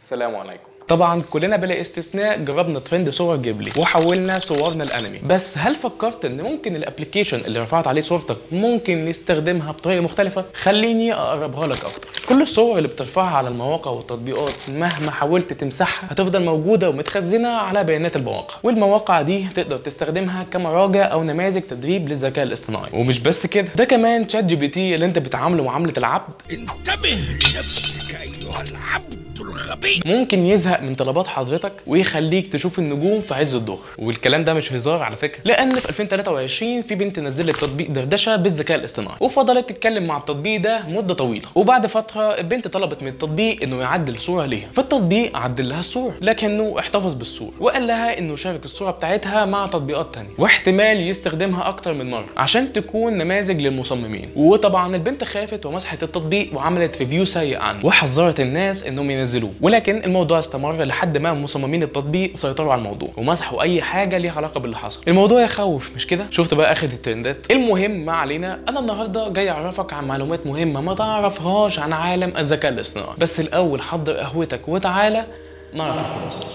السلام عليكم طبعا كلنا بلا استثناء جربنا ترند صور جيبلي وحولنا صورنا الانمي بس هل فكرت ان ممكن الابلكيشن اللي رفعت عليه صورتك ممكن نستخدمها بطريقه مختلفه خليني اقربها لك اكتر كل الصور اللي بترفعها على المواقع والتطبيقات مهما حاولت تمسحها هتفضل موجوده ومتخزنه على بيانات المواقع والمواقع دي تقدر تستخدمها كمراجع او نماذج تدريب للذكاء الاصطناعي ومش بس كده ده كمان شات جي بي تي اللي انت بتعامله معامله العبد انتبه لنفسك أيها العبد الغبي ممكن يزهق من طلبات حضرتك ويخليك تشوف النجوم في عز الظهر والكلام ده مش هزار على فكره لان في 2023 في بنت نزلت تطبيق دردشه بالذكاء الاصطناعي وفضلت تتكلم مع التطبيق ده مده طويله وبعد فتره البنت طلبت من التطبيق انه يعدل صوره ليها فالتطبيق عدل لها الصوره لكنه احتفظ بالصوره وقال لها انه شارك الصوره بتاعتها مع تطبيقات تانية واحتمال يستخدمها اكتر من مره عشان تكون نماذج للمصممين وطبعا البنت خافت ومسحت التطبيق وعملت ريفيو سيء عنه وحذرت الناس انهم ينزلوه ولكن الموضوع استمر لحد ما مصممين التطبيق سيطروا على الموضوع ومسحوا اي حاجه ليها علاقه باللي حصل الموضوع يخوف مش كده شفت بقى اخد الترندات المهم ما علينا انا النهارده جاي اعرفك عن معلومات مهمه ما تعرفهاش عن عالم الذكاء الاصطناعي بس الاول حضر قهوتك وتعالى نعرف الخلاصه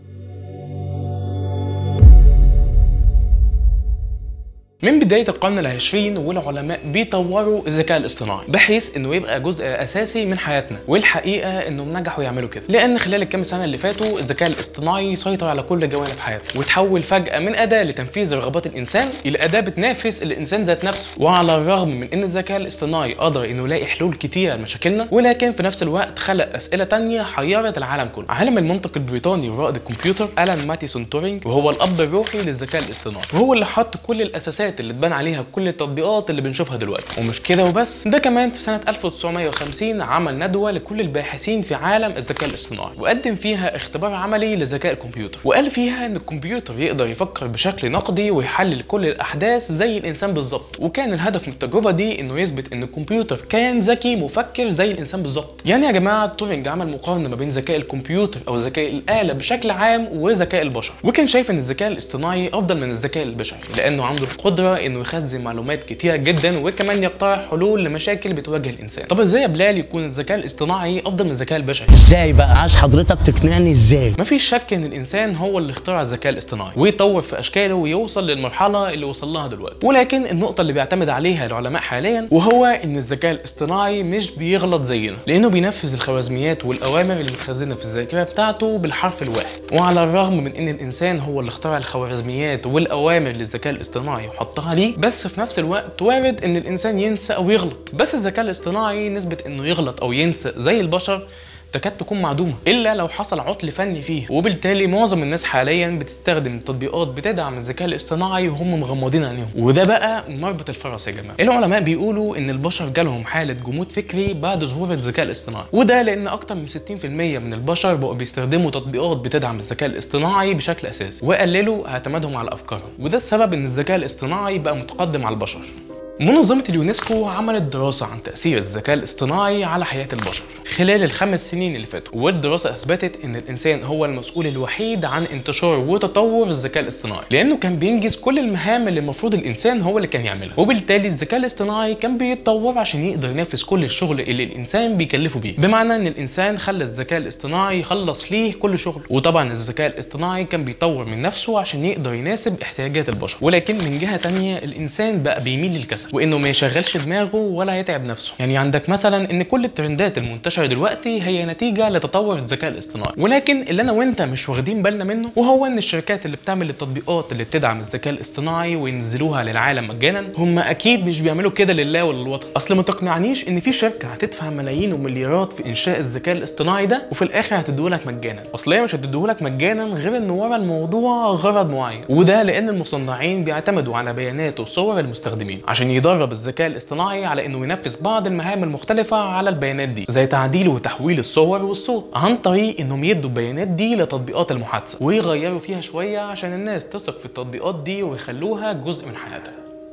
من بداية القرن العشرين والعلماء بيطوروا الذكاء الاصطناعي بحيث انه يبقى جزء اساسي من حياتنا والحقيقة انهم نجحوا يعملوا كده لان خلال الكام سنة اللي فاتوا الذكاء الاصطناعي سيطر على كل جوانب حياتنا وتحول فجأة من أداة لتنفيذ رغبات الإنسان إلى أداة بتنافس الإنسان ذات نفسه وعلى الرغم من ان الذكاء الاصطناعي قدر انه يلاقي حلول كتيرة لمشاكلنا ولكن في نفس الوقت خلق أسئلة تانية حيرت العالم كله عالم المنطق البريطاني ورائد الكمبيوتر ألان ماتيسون تورينج وهو الأب الروحي للذكاء الاصطناعي وهو اللي حط كل الأساسات اللي اتبنى عليها كل التطبيقات اللي بنشوفها دلوقتي ومش كده وبس ده كمان في سنة 1950 عمل ندوة لكل الباحثين في عالم الذكاء الاصطناعي وقدم فيها اختبار عملي لذكاء الكمبيوتر وقال فيها ان الكمبيوتر يقدر يفكر بشكل نقدي ويحلل كل الاحداث زي الانسان بالظبط وكان الهدف من التجربة دي انه يثبت ان الكمبيوتر كان ذكي مفكر زي الانسان بالظبط يعني يا جماعة تورينج عمل مقارنة ما بين ذكاء الكمبيوتر او ذكاء الآلة بشكل عام وذكاء البشر وكان شايف ان الذكاء الاصطناعي افضل من الذكاء البشري لانه عنده القدرة انه يخزن معلومات كتيرة جدا وكمان يقترح حلول لمشاكل بتواجه الانسان طب ازاي يا بلال يكون الذكاء الاصطناعي افضل من الذكاء البشري ازاي بقى عايز حضرتك تقنعني ازاي مفيش شك ان الانسان هو اللي اخترع الذكاء الاصطناعي ويطور في اشكاله ويوصل للمرحله اللي وصل لها دلوقتي ولكن النقطه اللي بيعتمد عليها العلماء حاليا وهو ان الذكاء الاصطناعي مش بيغلط زينا لانه بينفذ الخوارزميات والاوامر اللي متخزنه في الذاكره بتاعته بالحرف الواحد وعلى الرغم من ان الانسان هو اللي اخترع الخوارزميات والاوامر للذكاء الاصطناعي وحطها ليه بس في نفس الوقت وارد ان الانسان ينسى او يغلط بس الذكاء الاصطناعي نسبه انه يغلط او ينسى زي البشر تكاد تكون معدومه الا لو حصل عطل فني فيه وبالتالي معظم الناس حاليا بتستخدم تطبيقات بتدعم الذكاء الاصطناعي وهم مغمضين عينيهم وده بقى مربط الفرس يا جماعه العلماء بيقولوا ان البشر جالهم حاله جمود فكري بعد ظهور الذكاء الاصطناعي وده لان اكتر من 60% من البشر بقوا بيستخدموا تطبيقات بتدعم الذكاء الاصطناعي بشكل اساسي وقللوا اعتمادهم على افكارهم وده السبب ان الذكاء الاصطناعي بقى متقدم على البشر منظمة اليونسكو عملت دراسة عن تأثير الذكاء الاصطناعي على حياة البشر خلال الخمس سنين اللي فاتوا والدراسة أثبتت إن الإنسان هو المسؤول الوحيد عن انتشار وتطور الذكاء الاصطناعي لأنه كان بينجز كل المهام اللي المفروض الإنسان هو اللي كان يعملها وبالتالي الذكاء الاصطناعي كان بيتطور عشان يقدر ينفذ كل الشغل اللي الإنسان بيكلفه بيه بمعنى إن الإنسان خلى الذكاء الاصطناعي يخلص ليه كل شغل وطبعا الذكاء الاصطناعي كان بيطور من نفسه عشان يقدر يناسب احتياجات البشر ولكن من جهة تانية الإنسان بقى بيميل للكسل وإنه ما يشغلش دماغه ولا يتعب نفسه يعني عندك مثلا ان كل الترندات المنتشره دلوقتي هي نتيجه لتطور الذكاء الاصطناعي ولكن اللي انا وانت مش واخدين بالنا منه وهو ان الشركات اللي بتعمل التطبيقات اللي بتدعم الذكاء الاصطناعي وينزلوها للعالم مجانا هم اكيد مش بيعملوا كده لله ولا للوطن اصل ما تقنعنيش ان في شركه هتدفع ملايين ومليارات في انشاء الذكاء الاصطناعي ده وفي الاخر هتديهولك مجانا اصل هي مش هتديهولك مجانا غير ان ورا الموضوع غرض معين وده لان المصنعين بيعتمدوا على بيانات وصور المستخدمين عشان يدرب الذكاء الاصطناعي على انه ينفذ بعض المهام المختلفه على البيانات دي زي تعديل وتحويل الصور والصوت عن طريق انهم يدوا البيانات دي لتطبيقات المحادثه ويغيروا فيها شويه عشان الناس تثق في التطبيقات دي ويخلوها جزء من حياتها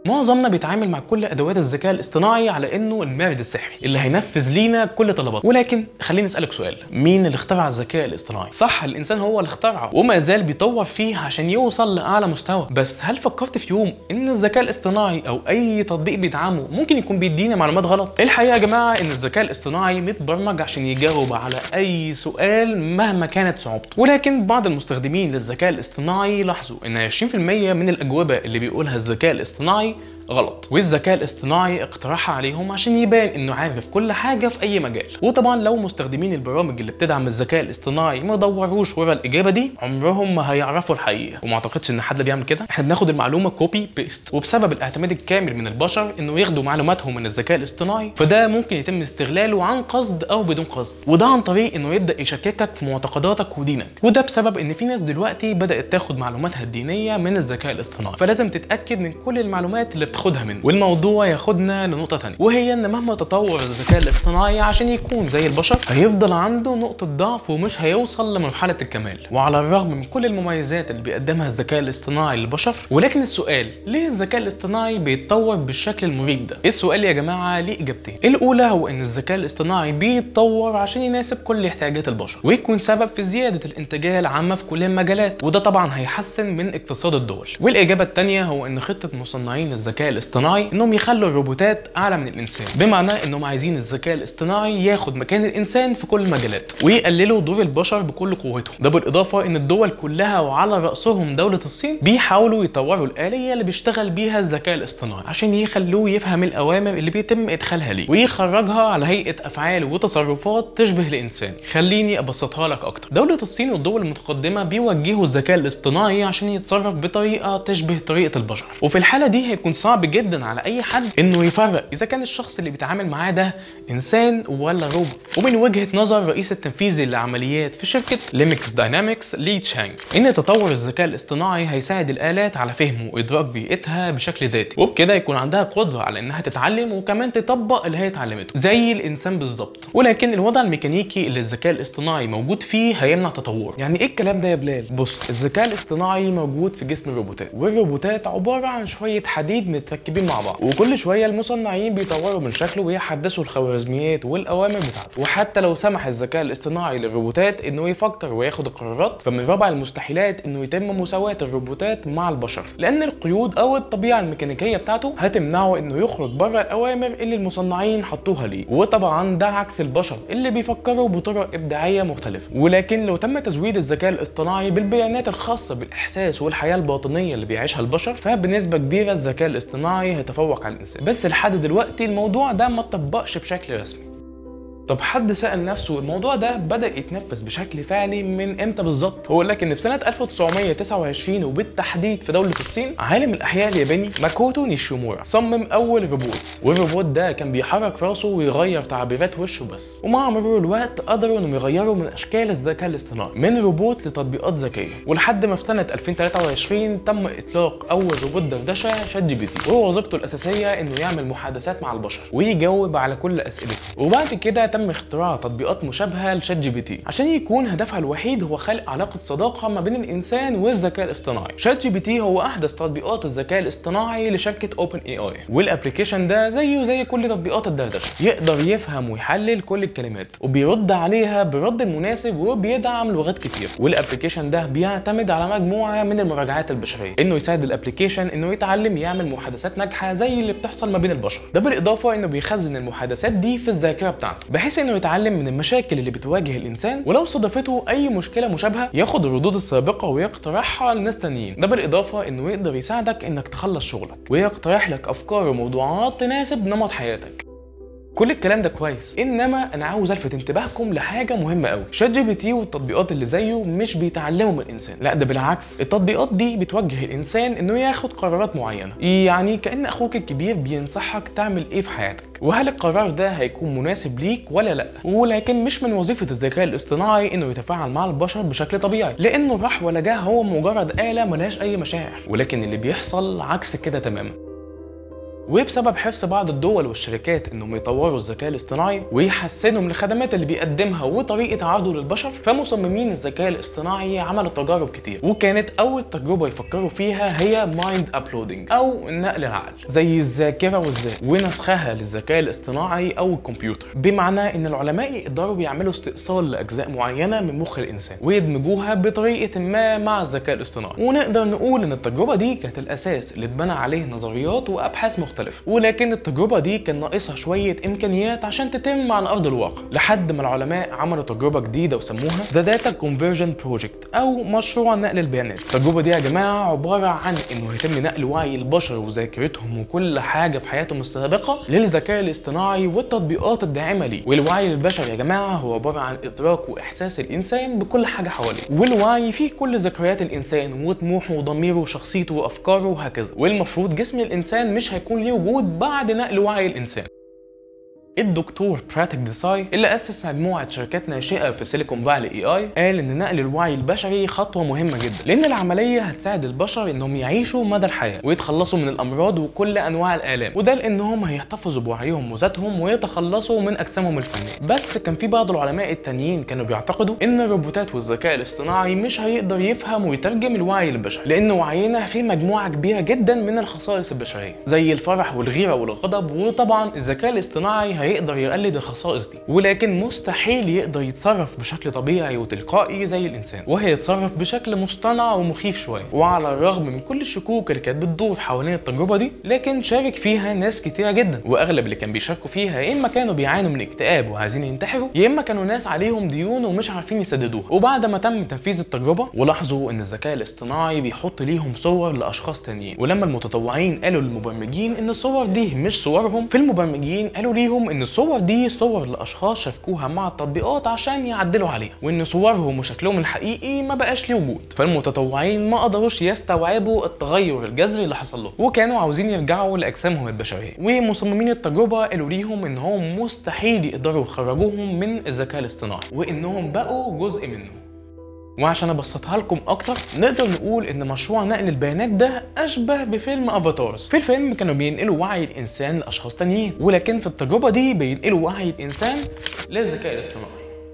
معظمنا بيتعامل مع كل ادوات الذكاء الاصطناعي على انه المارد السحري اللي هينفذ لينا كل طلباتنا ولكن خليني اسالك سؤال مين اللي اخترع الذكاء الاصطناعي صح الانسان هو اللي اخترعه وما زال بيطور فيه عشان يوصل لاعلى مستوى بس هل فكرت في يوم ان الذكاء الاصطناعي او اي تطبيق بيدعمه ممكن يكون بيدينا معلومات غلط الحقيقه يا جماعه ان الذكاء الاصطناعي متبرمج عشان يجاوب على اي سؤال مهما كانت صعوبته ولكن بعض المستخدمين للذكاء الاصطناعي لاحظوا ان 20% من الاجوبه اللي بيقولها الذكاء الاصطناعي غلط والذكاء الاصطناعي اقترحها عليهم عشان يبان انه عارف كل حاجه في اي مجال وطبعا لو مستخدمين البرامج اللي بتدعم الذكاء الاصطناعي ما دوروش ورا الاجابه دي عمرهم ما هيعرفوا الحقيقه وما اعتقدش ان حد بيعمل كده احنا بناخد المعلومه كوبي بيست وبسبب الاعتماد الكامل من البشر انه ياخدوا معلوماتهم من الذكاء الاصطناعي فده ممكن يتم استغلاله عن قصد او بدون قصد وده عن طريق انه يبدا يشككك في معتقداتك ودينك وده بسبب ان في ناس دلوقتي بدات تاخد معلوماتها الدينيه من الذكاء الاصطناعي فلازم تتاكد من كل المعلومات اللي بتاخدها منه والموضوع ياخدنا لنقطه ثانيه وهي ان مهما تطور الذكاء الاصطناعي عشان يكون زي البشر هيفضل عنده نقطه ضعف ومش هيوصل لمرحله الكمال وعلى الرغم من كل المميزات اللي بيقدمها الذكاء الاصطناعي للبشر ولكن السؤال ليه الذكاء الاصطناعي بيتطور بالشكل المريب ده السؤال يا جماعه ليه اجابتين الاولى هو ان الذكاء الاصطناعي بيتطور عشان يناسب كل احتياجات البشر ويكون سبب في زياده الانتاجيه العامه في كل المجالات وده طبعا هيحسن من اقتصاد الدول والاجابه الثانيه هو ان خطه مصنعين الذكاء الاصطناعي انهم يخلوا الروبوتات اعلى من الانسان بمعنى انهم عايزين الذكاء الاصطناعي ياخد مكان الانسان في كل المجالات ويقللوا دور البشر بكل قوتهم ده بالاضافه ان الدول كلها وعلى راسهم دوله الصين بيحاولوا يطوروا الاليه اللي بيشتغل بيها الذكاء الاصطناعي عشان يخلوه يفهم الاوامر اللي بيتم ادخالها ليه ويخرجها على هيئه افعال وتصرفات تشبه الانسان خليني ابسطها لك اكتر دوله الصين والدول المتقدمه بيوجهوا الذكاء الاصطناعي عشان يتصرف بطريقه تشبه طريقه البشر وفي الحاله دي هيكون صعب جدا على اي حد انه يفرق اذا كان الشخص اللي بيتعامل معاه ده انسان ولا روبوت ومن وجهه نظر الرئيس التنفيذي للعمليات في شركه ليمكس داينامكس لي تشانج ان تطور الذكاء الاصطناعي هيساعد الالات على فهم وادراك بيئتها بشكل ذاتي وبكده يكون عندها قدره على انها تتعلم وكمان تطبق اللي هي اتعلمته زي الانسان بالظبط ولكن الوضع الميكانيكي اللي الذكاء الاصطناعي موجود فيه هيمنع تطور يعني ايه الكلام ده يا بلال بص الذكاء الاصطناعي موجود في جسم الروبوتات والروبوتات عباره عن شويه حديد متركبين مع بعض وكل شويه المصنعين بيطوروا من شكله ويحدثوا الخوارزميات والاوامر بتاعته وحتى لو سمح الذكاء الاصطناعي للروبوتات انه يفكر وياخد القرارات فمن رابع المستحيلات انه يتم مساواه الروبوتات مع البشر لان القيود او الطبيعه الميكانيكيه بتاعته هتمنعه انه يخرج بره الاوامر اللي المصنعين حطوها ليه وطبعا ده عكس البشر اللي بيفكروا بطرق ابداعيه مختلفه ولكن لو تم تزويد الذكاء الاصطناعي بالبيانات الخاصه بالاحساس والحياه الباطنيه اللي بيعيشها البشر فبنسبه كبيره الذكاء الاصطناعي هيتفوق على الانسان بس لحد دلوقتي الموضوع ده ما اتطبقش بشكل رسمي طب حد سأل نفسه الموضوع ده بدأ يتنفذ بشكل فعلي من امتى بالظبط؟ هو لك ان في سنة 1929 وبالتحديد في دولة الصين عالم الأحياء الياباني ماكوتو نيشيمورا صمم أول روبوت والروبوت ده كان بيحرك راسه ويغير تعبيرات وشه بس ومع مرور الوقت قدروا انهم يغيروا من أشكال الذكاء الاصطناعي من روبوت لتطبيقات ذكية ولحد ما في سنة 2023 تم إطلاق أول روبوت دردشة شات جي بي تي وهو وظيفته الأساسية انه يعمل محادثات مع البشر ويجاوب على كل أسئلتهم وبعد كده تم اختراع تطبيقات مشابهه لشات جي بي تي عشان يكون هدفها الوحيد هو خلق علاقه صداقه ما بين الانسان والذكاء الاصطناعي شات جي بي تي هو احدث تطبيقات الذكاء الاصطناعي لشركه اوبن اي اي والابلكيشن ده زيه زي كل تطبيقات الدردشه يقدر يفهم ويحلل كل الكلمات وبيرد عليها بالرد المناسب وبيدعم لغات كتير والابلكيشن ده بيعتمد على مجموعه من المراجعات البشريه انه يساعد الابلكيشن انه يتعلم يعمل محادثات ناجحه زي اللي بتحصل ما بين البشر ده بالاضافه انه بيخزن المحادثات دي في الذاكره بتاعته بحيث انه يتعلم من المشاكل اللي بتواجه الانسان ولو صادفته اي مشكله مشابهه ياخد الردود السابقه ويقترحها لناس تانيين ده بالاضافه انه يقدر يساعدك انك تخلص شغلك ويقترح لك افكار وموضوعات تناسب نمط حياتك كل الكلام ده كويس انما انا عاوز الفت انتباهكم لحاجه مهمه قوي شات جي بي تي والتطبيقات اللي زيه مش بيتعلموا من الانسان لا ده بالعكس التطبيقات دي بتوجه الانسان انه ياخد قرارات معينه يعني كان اخوك الكبير بينصحك تعمل ايه في حياتك وهل القرار ده هيكون مناسب ليك ولا لا ولكن مش من وظيفه الذكاء الاصطناعي انه يتفاعل مع البشر بشكل طبيعي لانه راح ولا جه هو مجرد اله ملهاش اي مشاعر ولكن اللي بيحصل عكس كده تماما وبسبب حرص بعض الدول والشركات انهم يطوروا الذكاء الاصطناعي ويحسنوا من الخدمات اللي بيقدمها وطريقه عرضه للبشر فمصممين الذكاء الاصطناعي عملوا تجارب كتير وكانت اول تجربه يفكروا فيها هي مايند ابلودنج او نقل العقل زي الذاكره والذات ونسخها للذكاء الاصطناعي او الكمبيوتر بمعنى ان العلماء يقدروا يعملوا استئصال لاجزاء معينه من مخ الانسان ويدمجوها بطريقه ما مع الذكاء الاصطناعي ونقدر نقول ان التجربه دي كانت الاساس اللي اتبنى عليه نظريات وابحاث مختلفه ولكن التجربه دي كان ناقصها شويه امكانيات عشان تتم على ارض الواقع لحد ما العلماء عملوا تجربه جديده وسموها ذا داتا كونفرجن بروجكت او مشروع نقل البيانات التجربه دي يا جماعه عباره عن انه يتم نقل وعي البشر وذاكرتهم وكل حاجه في حياتهم السابقه للذكاء الاصطناعي والتطبيقات الداعمه ليه والوعي البشري يا جماعه هو عباره عن ادراك واحساس الانسان بكل حاجه حواليه والوعي فيه كل ذكريات الانسان وطموحه وضميره وشخصيته وافكاره وهكذا والمفروض جسم الانسان مش هيكون ليه وجود بعد نقل وعي الانسان الدكتور براتيك ديساي اللي اسس مجموعه شركات ناشئه في سيليكون فالي اي اي قال ان نقل الوعي البشري خطوه مهمه جدا لان العمليه هتساعد البشر انهم يعيشوا مدى الحياه ويتخلصوا من الامراض وكل انواع الالام وده لانهم هيحتفظوا بوعيهم وذاتهم ويتخلصوا من اجسامهم الفنيه بس كان في بعض العلماء التانيين كانوا بيعتقدوا ان الروبوتات والذكاء الاصطناعي مش هيقدر يفهم ويترجم الوعي البشري لان وعينا فيه مجموعه كبيره جدا من الخصائص البشريه زي الفرح والغيره والغضب وطبعا الذكاء الاصطناعي هيقدر يقلد الخصائص دي ولكن مستحيل يقدر يتصرف بشكل طبيعي وتلقائي زي الانسان وهيتصرف بشكل مصطنع ومخيف شويه وعلى الرغم من كل الشكوك اللي كانت بتدور حوالين التجربه دي لكن شارك فيها ناس كتيره جدا واغلب اللي كان بيشاركوا فيها يا اما كانوا بيعانوا من اكتئاب وعايزين ينتحروا يا اما كانوا ناس عليهم ديون ومش عارفين يسددوها وبعد ما تم تنفيذ التجربه ولاحظوا ان الذكاء الاصطناعي بيحط ليهم صور لاشخاص تانيين ولما المتطوعين قالوا للمبرمجين ان الصور دي مش صورهم في المبرمجين قالوا ليهم ان الصور دي صور لاشخاص شاركوها مع التطبيقات عشان يعدلوا عليها وان صورهم وشكلهم الحقيقي ما بقاش ليه وجود فالمتطوعين ما قدروش يستوعبوا التغير الجذري اللي حصل لهم وكانوا عاوزين يرجعوا لاجسامهم البشريه ومصممين التجربه قالوا ليهم انهم مستحيل يقدروا يخرجوهم من الذكاء الاصطناعي وانهم بقوا جزء منه وعشان ابسطها لكم اكتر نقدر نقول ان مشروع نقل البيانات ده اشبه بفيلم افاتارز في الفيلم كانوا بينقلوا وعي الانسان لاشخاص تانيين ولكن في التجربه دي بينقلوا وعي الانسان للذكاء الاصطناعي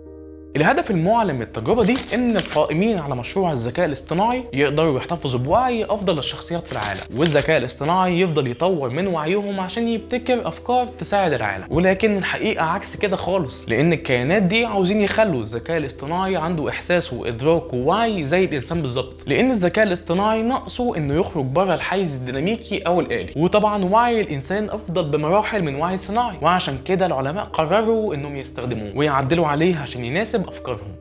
الهدف المعلن من التجربة دي إن القائمين على مشروع الذكاء الاصطناعي يقدروا يحتفظوا بوعي أفضل الشخصيات في العالم، والذكاء الاصطناعي يفضل يطور من وعيهم عشان يبتكر أفكار تساعد العالم، ولكن الحقيقة عكس كده خالص، لأن الكيانات دي عاوزين يخلوا الذكاء الاصطناعي عنده إحساس وإدراك ووعي زي الإنسان بالظبط، لأن الذكاء الاصطناعي ناقصه إنه يخرج بره الحيز الديناميكي أو الآلي، وطبعا وعي الإنسان أفضل بمراحل من وعي الصناعي، وعشان كده العلماء قرروا إنهم يستخدموه ويعدلوا عليه عشان يناسب افكارهم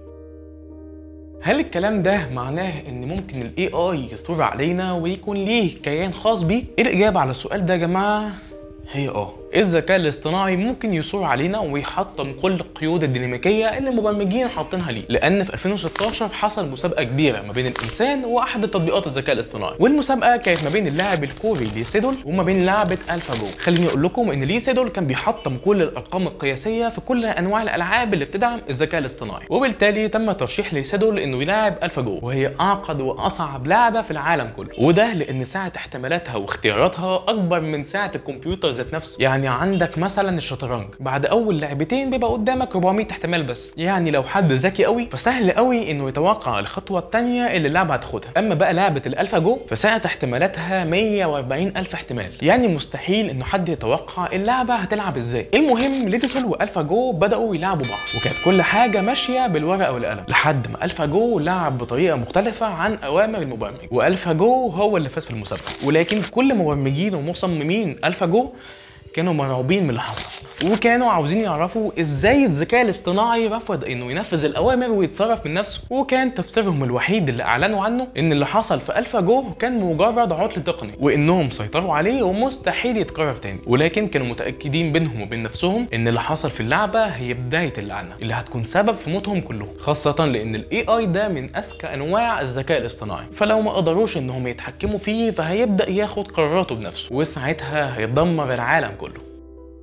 هل الكلام ده معناه ان ممكن الاي اي يثور علينا ويكون ليه كيان خاص بيه الاجابه على السؤال ده يا جماعه هي اه الذكاء الاصطناعي ممكن يثور علينا ويحطم كل القيود الديناميكيه اللي المبرمجين حاطينها ليه لان في 2016 حصل مسابقه كبيره ما بين الانسان واحد تطبيقات الذكاء الاصطناعي والمسابقه كانت ما بين اللاعب الكوري لي سيدول وما بين لعبه الفا جو خليني اقول لكم ان لي سيدول كان بيحطم كل الارقام القياسيه في كل انواع الالعاب اللي بتدعم الذكاء الاصطناعي وبالتالي تم ترشيح لي سيدول انه يلاعب الفا جو وهي اعقد واصعب لعبه في العالم كله وده لان سعه احتمالاتها واختياراتها اكبر من سعه الكمبيوتر ذات نفسه يعني عندك مثلا الشطرنج بعد اول لعبتين بيبقى قدامك 400 احتمال بس يعني لو حد ذكي قوي فسهل قوي انه يتوقع الخطوه الثانيه اللي اللعبه هتاخدها اما بقى لعبه الالفا جو فسعه احتمالاتها 140 الف احتمال يعني مستحيل انه حد يتوقع اللعبه هتلعب ازاي المهم ليدسول والفا جو بداوا يلعبوا بعض وكانت كل حاجه ماشيه بالورقه والقلم لحد ما الفا جو لعب بطريقه مختلفه عن اوامر المبرمج والفا جو هو اللي فاز في المسابقه ولكن كل مبرمجين ومصممين الفا جو كانوا مرعوبين من اللي حصل وكانوا عاوزين يعرفوا ازاي الذكاء الاصطناعي رفض انه ينفذ الاوامر ويتصرف من نفسه وكان تفسيرهم الوحيد اللي اعلنوا عنه ان اللي حصل في الفا جو كان مجرد عطل تقني وانهم سيطروا عليه ومستحيل يتكرر تاني ولكن كانوا متاكدين بينهم وبين نفسهم ان اللي حصل في اللعبه هي بدايه اللعنه اللي هتكون سبب في موتهم كلهم خاصه لان الاي اي ده من اذكى انواع الذكاء الاصطناعي فلو ما قدروش انهم يتحكموا فيه فهيبدا ياخد قراراته بنفسه وساعتها هيدمر العالم كله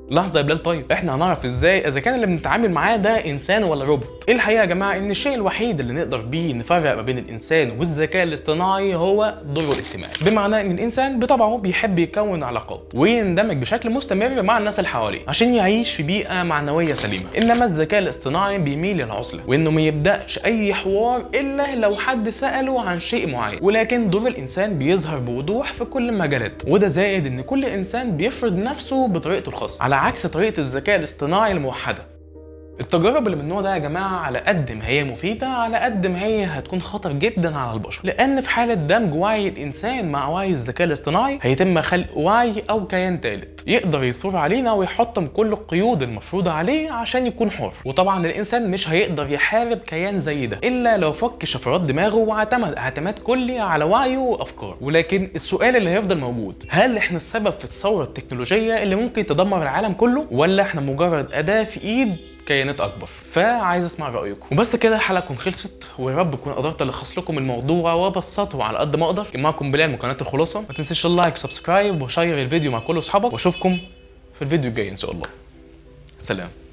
لحظه يا بلال طيب احنا هنعرف ازاي اذا كان اللي بنتعامل معاه ده انسان ولا روبوت الحقيقه يا جماعه ان الشيء الوحيد اللي نقدر بيه نفرق ما بين الانسان والذكاء الاصطناعي هو دوره الاجتماعي بمعنى ان الانسان بطبعه بيحب يكون علاقات ويندمج بشكل مستمر مع الناس اللي حواليه عشان يعيش في بيئه معنويه سليمه انما الذكاء الاصطناعي بيميل للعزله وانه ما يبداش اي حوار الا لو حد ساله عن شيء معين ولكن دور الانسان بيظهر بوضوح في كل المجالات وده زائد ان كل انسان بيفرض نفسه بطريقته الخاصه على عكس طريقه الذكاء الاصطناعي الموحده التجارب اللي من النوع ده يا جماعه على قد ما هي مفيده على قد ما هي هتكون خطر جدا على البشر لان في حاله دمج وعي الانسان مع وعي الذكاء الاصطناعي هيتم خلق وعي او كيان ثالث يقدر يثور علينا ويحطم كل القيود المفروضه عليه عشان يكون حر وطبعا الانسان مش هيقدر يحارب كيان زي ده الا لو فك شفرات دماغه واعتمد اعتماد كلي على وعيه وافكاره ولكن السؤال اللي هيفضل موجود هل احنا السبب في الثوره التكنولوجيه اللي ممكن تدمر العالم كله ولا احنا مجرد اداه في ايد كيانات اكبر فعايز اسمع رايكم وبس كده الحلقه تكون خلصت ويا رب اكون قدرت الخص لكم الموضوع وابسطه على قد ما اقدر كان معكم بلال من قناه الخلاصه ما تنساش اللايك وسبسكرايب وشير الفيديو مع كل اصحابك واشوفكم في الفيديو الجاي ان شاء الله سلام